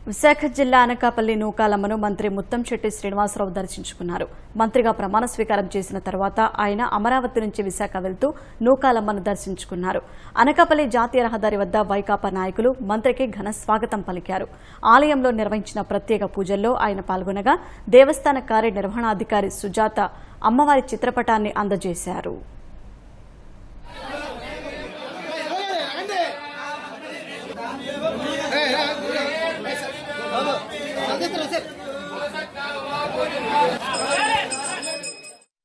విశాఖ జిల్లా అనకాపల్లి నూకాలమ్మను మంత్రి ముత్తంశెట్టి శ్రీనివాసరావు దర్శించుకున్నారు మంత్రిగా ప్రమాణ స్వీకారం చేసిన తర్వాత ఆయన అమరావతి నుంచి విశాఖ వెళ్తూ నూకాలమ్మను దర్శించుకున్నారు అనకాపల్లి జాతీయ రహదారి వద్ద వైకాపా నాయకులు మంత్రికి ఘన స్వాగతం పలికారు ఆలయంలో నిర్వహించిన ప్రత్యేక పూజల్లో ఆయన పాల్గొనగా దేవస్థాన కార్యనిర్వహణాధికారి సుజాత అమ్మవారి చిత్రపటాన్ని అందజేశారు సార్